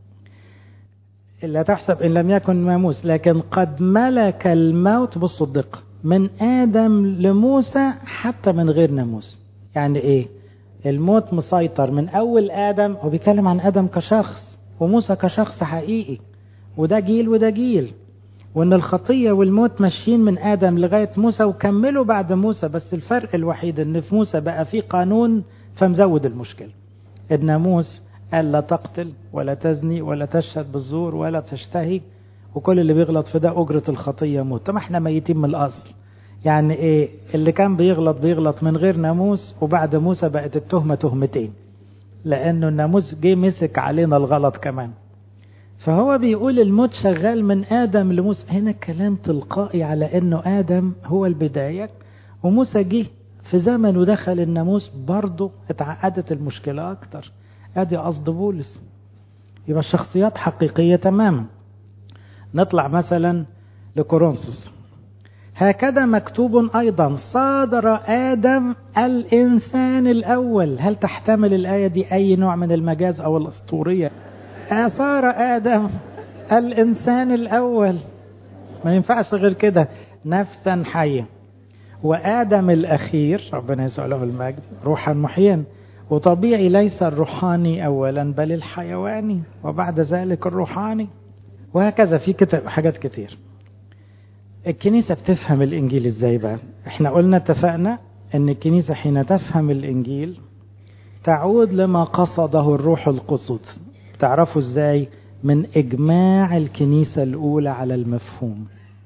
لا تحسب إن لم يكن ناموس لكن قد ملك الموت بصوا الدقة من آدم لموسى حتى من غير ناموس يعني إيه الموت مسيطر من أول آدم هو بيتكلم عن آدم كشخص وموسى كشخص حقيقي وده جيل وده جيل وان الخطية والموت ماشيين من آدم لغاية موسى وكملوا بعد موسى بس الفرق الوحيد ان في موسى بقى في قانون فمزود المشكلة الناموس قال لا تقتل ولا تزني ولا تشهد بالزور ولا تشتهي وكل اللي بيغلط في ده أجرة الخطية موت طب احنا ميتين من الأصل يعني ايه اللي كان بيغلط بيغلط من غير ناموس وبعد موسى بقت التهمة تهمتين لأنه الناموس جه مسك علينا الغلط كمان فهو بيقول الموت شغال من آدم لموسى هنا كلام تلقائي على أنه آدم هو البداية وموسى جه في زمن ودخل الناموس برضه اتعقدت المشكلة أكتر أدي قصد بولس يبقى الشخصيات حقيقية تماما نطلع مثلا لكورنثوس هكذا مكتوب أيضا صادر آدم الإنسان الأول هل تحتمل الآية دي أي نوع من المجاز أو الأسطورية صار آدم الإنسان الأول ما ينفعش غير كده نفسا حية وآدم الأخير ربنا يسوع له المجد روحا محيا وطبيعي ليس الروحاني أولا بل الحيواني وبعد ذلك الروحاني وهكذا في كتاب حاجات كتير الكنيسة بتفهم الإنجيل إزاي بقى احنا قلنا اتفقنا أن الكنيسة حين تفهم الإنجيل تعود لما قصده الروح القدس تعرفوا إزاي من إجماع الكنيسة الأولى على المفهوم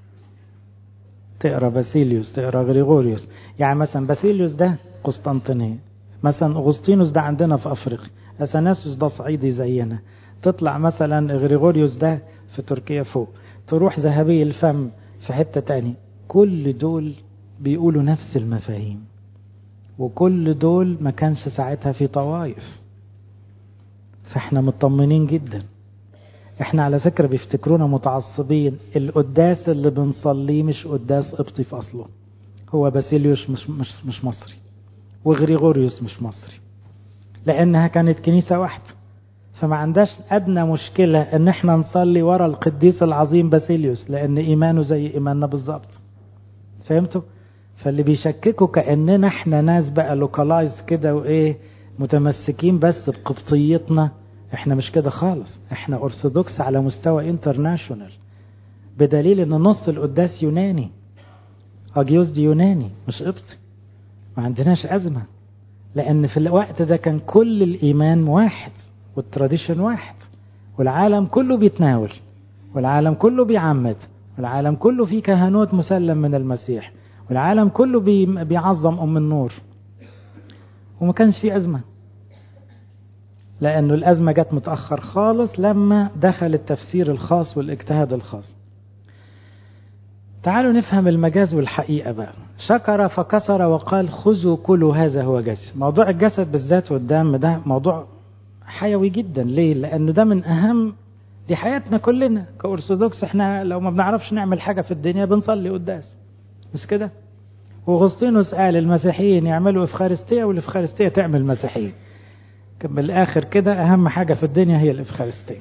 تقرا باسيليوس تقرا غريغوريوس يعني مثلا باسيليوس ده قسطنطينية مثلا أغسطينوس ده عندنا في أفريقيا أثناسوس ده صعيدي زينا تطلع مثلا غريغوريوس ده في تركيا فوق تروح ذهبي الفم في حتة تاني كل دول بيقولوا نفس المفاهيم وكل دول ما كانش ساعتها في طوائف فاحنا مطمنين جدا احنا على فكرة بيفتكرونا متعصبين القداس اللي بنصليه مش قداس قبطي في اصله هو باسيليوس مش, مش, مش مصري وغريغوريوس مش مصري لانها كانت كنيسة واحدة فما عندهاش ادنى مشكلة ان احنا نصلي ورا القديس العظيم باسيليوس لان ايمانه زي ايماننا بالظبط فهمتوا فاللي بيشككوا كاننا احنا ناس بقى لوكالايز كده وايه متمسكين بس بقبطيتنا احنا مش كده خالص احنا ارثوذكس على مستوى انترناشونال بدليل ان نص القداس يوناني اجيوس دي يوناني مش قبطي ما عندناش ازمه لان في الوقت ده كان كل الايمان واحد والتراديشن واحد والعالم كله بيتناول والعالم كله بيعمد والعالم كله فيه كهنوت مسلم من المسيح والعالم كله بي بيعظم ام النور وما كانش فيه ازمه لانه الازمه جت متاخر خالص لما دخل التفسير الخاص والاجتهاد الخاص تعالوا نفهم المجاز والحقيقه بقى شكر فكسر وقال خذوا كلوا هذا هو جسد موضوع الجسد بالذات والدم ده موضوع حيوي جدا ليه لانه ده من اهم دي حياتنا كلنا كأرثوذكس احنا لو ما بنعرفش نعمل حاجة في الدنيا بنصلي قداس مش كده وغسطينوس قال المسيحيين يعملوا افخارستية والافخارستية تعمل مسيحية كان بالاخر كده اهم حاجة في الدنيا هي الافخارستية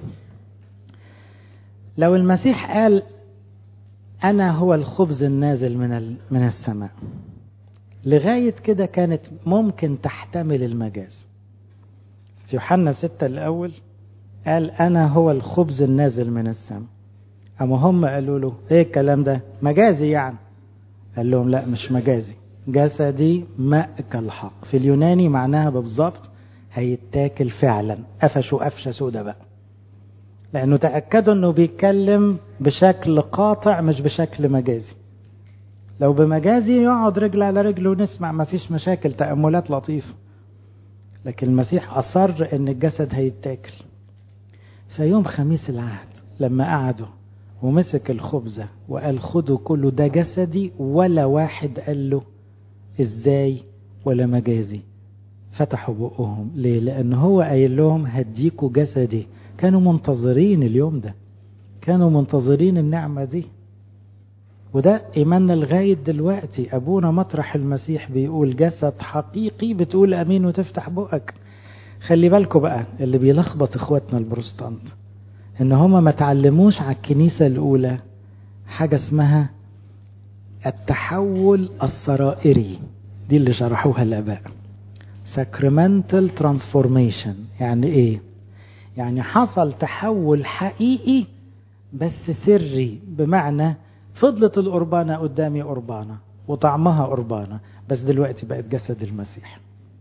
لو المسيح قال انا هو الخبز النازل من من السماء لغاية كده كانت ممكن تحتمل المجاز في يوحنا ستة الأول قال أنا هو الخبز النازل من السماء أما هم قالوا له إيه الكلام ده مجازي يعني قال لهم لا مش مجازي جسدي مأكل حق في اليوناني معناها بالظبط هيتاكل فعلا قفشوا قفشة سودة بقى لأنه تأكدوا أنه بيتكلم بشكل قاطع مش بشكل مجازي لو بمجازي يقعد رجل على رجل ونسمع ما فيش مشاكل تأملات لطيفة لكن المسيح أصر أن الجسد هيتاكل فيوم خميس العهد لما قعدوا ومسك الخبزة وقال خدوا كله ده جسدي ولا واحد قال له ازاي ولا مجازي فتحوا بقهم ليه لأن هو قايل لهم هديكوا جسدي كانوا منتظرين اليوم ده كانوا منتظرين النعمة دي وده إيماننا لغاية دلوقتي أبونا مطرح المسيح بيقول جسد حقيقي بتقول أمين وتفتح بقك خلي بالكوا بقى اللي بيلخبط إخواتنا البروستانت إن هما ما تعلموش على الكنيسة الأولى حاجة اسمها التحول السرائري دي اللي شرحوها الآباء sacramental transformation يعني إيه؟ يعني حصل تحول حقيقي بس سري بمعنى فضلت القربانة قدامي قربانة وطعمها قربانة بس دلوقتي بقت جسد المسيح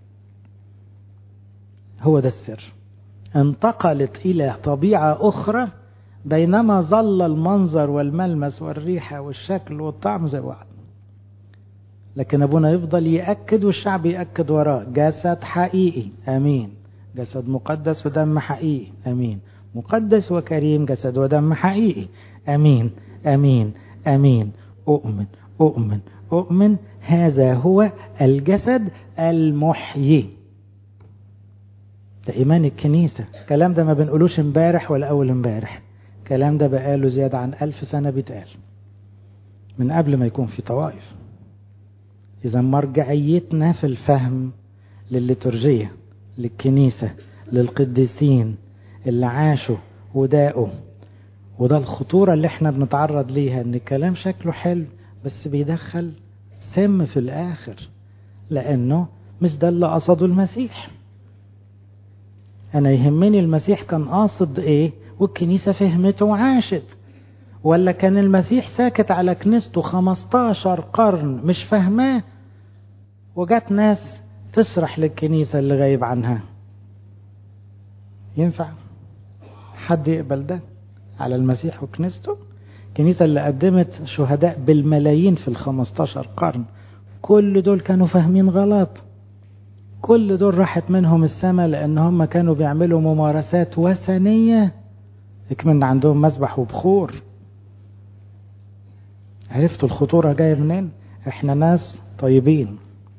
هو ده السر انتقلت إلى طبيعة أخرى بينما ظل المنظر والملمس والريحة والشكل والطعم زي بعض لكن أبونا يفضل يأكد والشعب يأكد وراه جسد حقيقي أمين جسد مقدس ودم حقيقي أمين مقدس وكريم جسد ودم حقيقي أمين أمين أمين أؤمن أؤمن أؤمن هذا هو الجسد المحيي ده إيمان الكنيسة الكلام ده ما بنقولوش امبارح ولا أول امبارح الكلام ده بقاله زيادة عن ألف سنة بيتقال من قبل ما يكون في طوائف إذا مرجعيتنا في الفهم للليتورجية للكنيسة للقديسين اللي عاشوا وداقوا وده الخطورة اللي احنا بنتعرض ليها ان الكلام شكله حلو بس بيدخل سم في الاخر لانه مش ده اللي قصده المسيح انا يهمني المسيح كان قاصد ايه والكنيسة فهمته وعاشت ولا كان المسيح ساكت على كنيسته 15 قرن مش فاهماه وجات ناس تشرح للكنيسة اللي غايب عنها ينفع حد يقبل ده على المسيح وكنيسته الكنيسة اللي قدمت شهداء بالملايين في الخمستاشر قرن كل دول كانوا فاهمين غلط كل دول راحت منهم السماء لأن هم كانوا بيعملوا ممارسات وثنية يكمن عندهم مسبح وبخور عرفتوا الخطورة جاية منين احنا ناس طيبين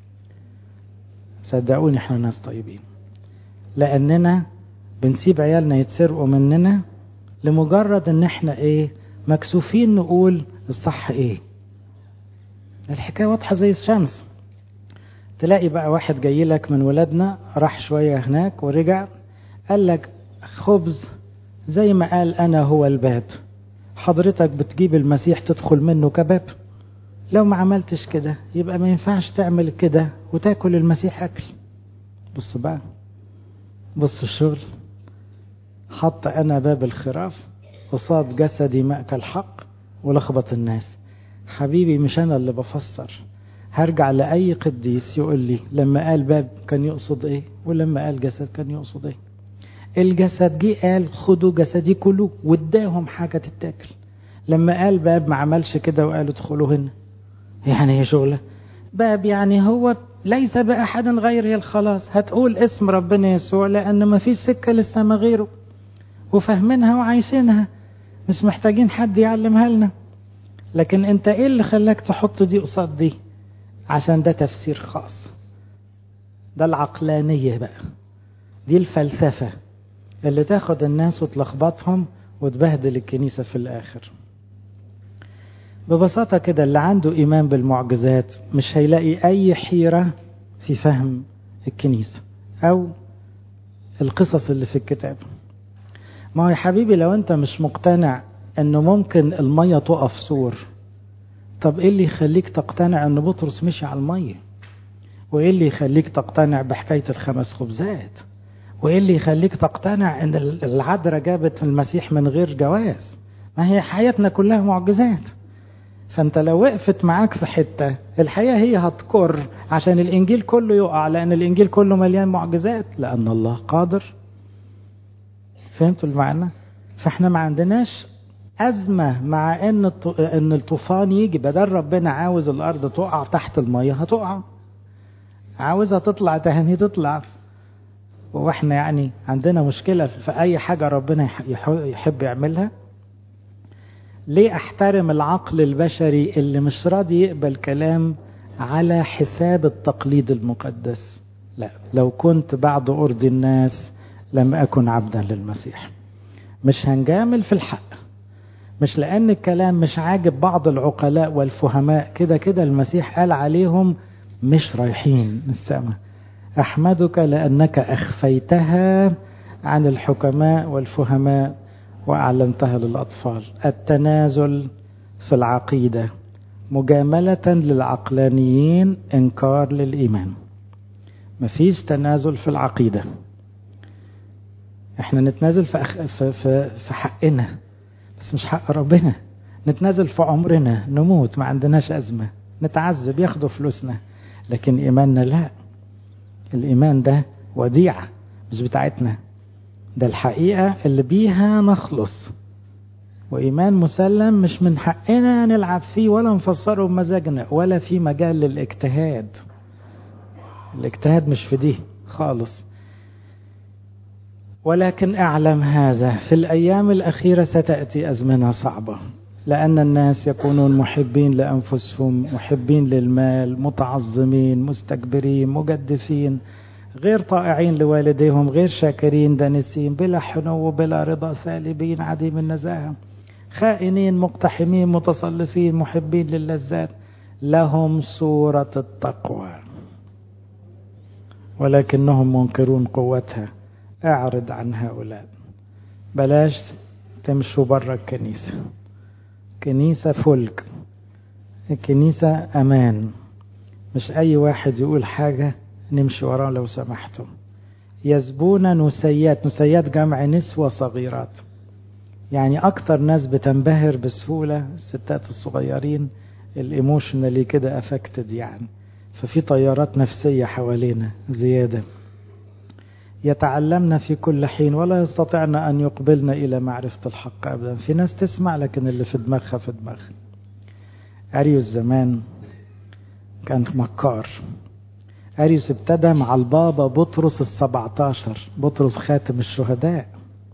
صدقوني احنا ناس طيبين لأننا بنسيب عيالنا يتسرقوا مننا لمجرد ان احنا ايه مكسوفين نقول الصح ايه الحكاية واضحة زي الشمس تلاقي بقى واحد جاي لك من ولادنا راح شوية هناك ورجع قال لك خبز زي ما قال انا هو الباب حضرتك بتجيب المسيح تدخل منه كباب لو ما عملتش كده يبقى ما ينفعش تعمل كده وتاكل المسيح اكل بص بقى بص الشغل حط انا باب الخراف قصاد جسدي مأكل حق ولخبط الناس حبيبي مش انا اللي بفسر هرجع لأي قديس يقول لي لما قال باب كان يقصد ايه ولما قال جسد كان يقصد ايه الجسد جه قال خدوا جسدي كلوا واداهم حاجة تتاكل لما قال باب ما عملش كده وقال ادخلوا هنا يعني هي شغلة باب يعني هو ليس بأحد غيره الخلاص هتقول اسم ربنا يسوع لأن ما فيش سكة للسما غيره وفاهمينها وعايشينها مش محتاجين حد يعلمها لنا لكن انت ايه اللي خلاك تحط دي قصاد دي عشان ده تفسير خاص ده العقلانية بقى دي الفلسفة اللي تاخد الناس وتلخبطهم وتبهدل الكنيسة في الآخر ببساطة كده اللي عنده إيمان بالمعجزات مش هيلاقي أي حيرة في فهم الكنيسة أو القصص اللي في الكتاب ما هو يا حبيبي لو أنت مش مقتنع أنه ممكن المية تقف سور طب إيه اللي يخليك تقتنع أن بطرس مشي على المية وإيه اللي يخليك تقتنع بحكاية الخمس خبزات وإيه اللي يخليك تقتنع أن العذراء جابت المسيح من غير جواز ما هي حياتنا كلها معجزات فانت لو وقفت معاك في حتة الحقيقة هي هتكر عشان الانجيل كله يقع لان الانجيل كله مليان معجزات لان الله قادر فهمتوا المعنى فاحنا ما عندناش أزمة مع إن إن الطوفان يجي بدل ربنا عاوز الأرض تقع تحت المية هتقع عاوزها تطلع تهني تطلع واحنا يعني عندنا مشكلة في أي حاجة ربنا يحب يعملها ليه احترم العقل البشري اللي مش راضي يقبل كلام على حساب التقليد المقدس لا لو كنت بعد أرض الناس لم أكن عبدا للمسيح مش هنجامل في الحق مش لأن الكلام مش عاجب بعض العقلاء والفهماء كده كده المسيح قال عليهم مش رايحين السماء أحمدك لأنك أخفيتها عن الحكماء والفهماء وأعلنتها للأطفال التنازل في العقيدة مجاملة للعقلانيين إنكار للإيمان مفيش تنازل في العقيدة احنا نتنازل في, أخ... في, في, في حقنا بس مش حق ربنا نتنازل في عمرنا نموت ما عندناش أزمة نتعذب ياخدوا فلوسنا لكن إيماننا لا الإيمان ده وديعة مش بتاعتنا ده الحقيقة اللي بيها نخلص وإيمان مسلم مش من حقنا نلعب فيه ولا نفسره بمزاجنا ولا في مجال للاجتهاد الاجتهاد مش في دي خالص ولكن اعلم هذا في الأيام الأخيرة ستأتي أزمنة صعبة لأن الناس يكونون محبين لأنفسهم محبين للمال متعظمين مستكبرين مجدفين غير طائعين لوالديهم غير شاكرين دانسين بلا حنو بلا رضا سالبين عديم النزاهة خائنين مقتحمين متصلفين محبين للذات لهم صورة التقوى ولكنهم منكرون قوتها اعرض عن هؤلاء بلاش تمشوا برا الكنيسة كنيسة فلك الكنيسة أمان مش أي واحد يقول حاجة نمشي وراه لو سمحتم يزبون نسيات نسيات جمع نسوة صغيرات يعني أكتر ناس بتنبهر بسهولة الستات الصغيرين الايموشنالي كده افكتد يعني ففي طيارات نفسية حوالينا زيادة يتعلمن في كل حين ولا يستطعن أن يقبلن إلى معرفة الحق أبدا في ناس تسمع لكن اللي في دماغها في دماغها أريوس زمان كان مكار أريوس ابتدى مع البابا بطرس السبعتاشر بطرس خاتم الشهداء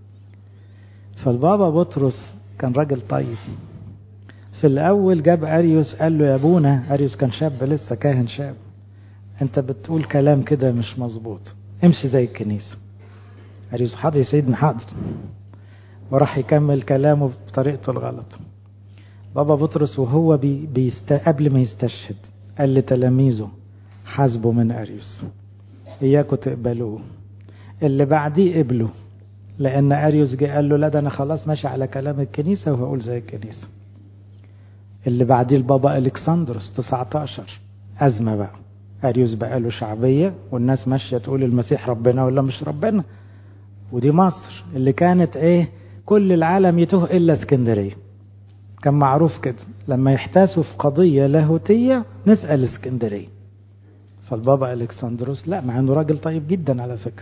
فالبابا بطرس كان راجل طيب في الأول جاب أريوس قال له يا أبونا أريوس كان شاب لسه كاهن شاب أنت بتقول كلام كده مش مظبوط امشي زي الكنيسة أريوس حاضر يا سيدنا حاضر وراح يكمل كلامه بطريقته الغلط بابا بطرس وهو بي بيست... قبل ما يستشهد قال لتلاميذه حاسبوا من أريوس إياكوا تقبلوه اللي بعديه قبلوا لأن أريوس جه قال له لا ده أنا خلاص ماشي على كلام الكنيسة وهقول زي الكنيسة اللي بعديه البابا الكسندروس 19 أزمة بقى أريوس بقى له شعبية والناس ماشية تقول المسيح ربنا ولا مش ربنا ودي مصر اللي كانت ايه كل العالم يتوه إلا اسكندرية كان معروف كده لما يحتاسوا في قضية لاهوتية نسأل اسكندرية فالبابا الكسندروس لا مع انه راجل طيب جدا على فكرة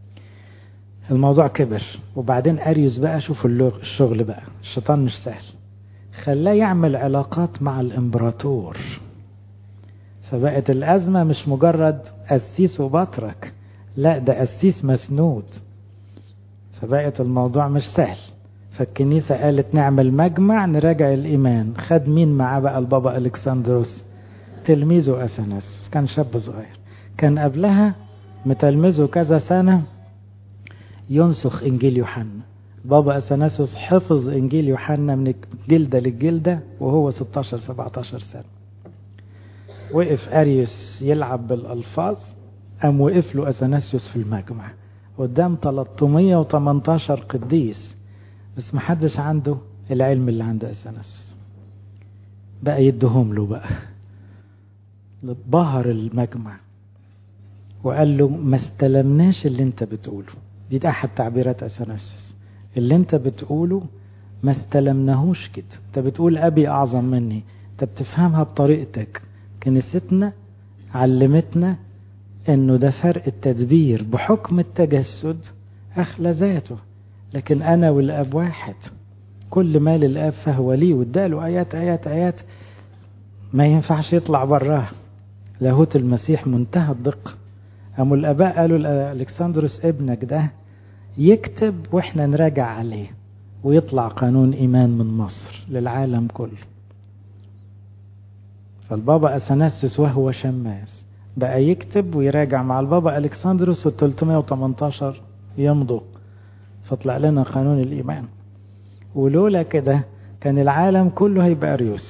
الموضوع كبر وبعدين أريوس بقى شوفوا الشغل بقى الشيطان مش سهل خلاه يعمل علاقات مع الامبراطور فبقت الأزمة مش مجرد قسيس وبطرك لا ده قسيس مسنود فبقت الموضوع مش سهل فالكنيسة قالت نعمل مجمع نراجع الإيمان خد مين معاه بقى البابا ألكسندروس تلميذه أثناس كان شاب صغير كان قبلها متلمذه كذا سنة ينسخ إنجيل يوحنا بابا أثناسوس حفظ إنجيل يوحنا من جلدة للجلدة وهو 16 17 سنة وقف أريوس يلعب بالألفاظ قام وقف له أثناسيوس في المجمع قدام 318 قديس بس محدش عنده العلم اللي عند أثناسيوس بقى يدهم له بقى بهر المجمع وقال له ما استلمناش اللي انت بتقوله دي احد تعبيرات اثناسيوس اللي انت بتقوله ما استلمناهوش كده انت بتقول ابي اعظم مني انت بتفهمها بطريقتك كنيستنا علمتنا انه ده فرق التدبير بحكم التجسد اخلى ذاته لكن انا والاب واحد كل ما للاب فهو لي واداله ايات ايات ايات ما ينفعش يطلع براها لاهوت المسيح منتهى الدقه قاموا الاباء قالوا لالكسندروس ابنك ده يكتب واحنا نراجع عليه ويطلع قانون ايمان من مصر للعالم كله فالبابا اثناسيوس وهو شماس بقى يكتب ويراجع مع البابا الكسندروس وال 318 يمضوا فطلع لنا قانون الايمان ولولا كده كان العالم كله هيبقى اريوس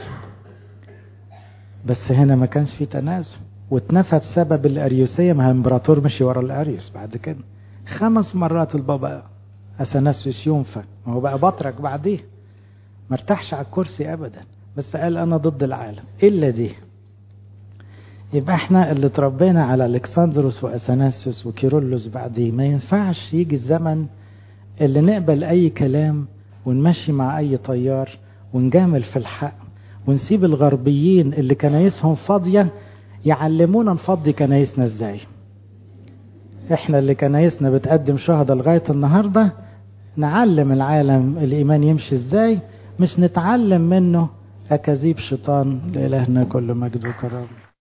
بس هنا ما كانش في تنازل واتنفى بسبب الاريوسيه ما الامبراطور مشي ورا الاريوس بعد كده خمس مرات البابا اثناسيوس ينفى ما هو بقى بطرك بعديه ما ارتاحش على الكرسي ابدا بس قال انا ضد العالم الا دي يبقى احنا اللي اتربينا على الكسندروس واثناسيوس وكيرلس بعديه ما ينفعش يجي الزمن اللي نقبل اي كلام ونمشي مع اي طيار ونجامل في الحق ونسيب الغربيين اللي كنايسهم فاضيه يعلمونا نفضي كنايسنا ازاي احنا اللي كنايسنا بتقدم شهداء لغايه النهارده نعلم العالم الايمان يمشي ازاي مش نتعلم منه اكاذيب شيطان لالهنا كل مجد وكرامه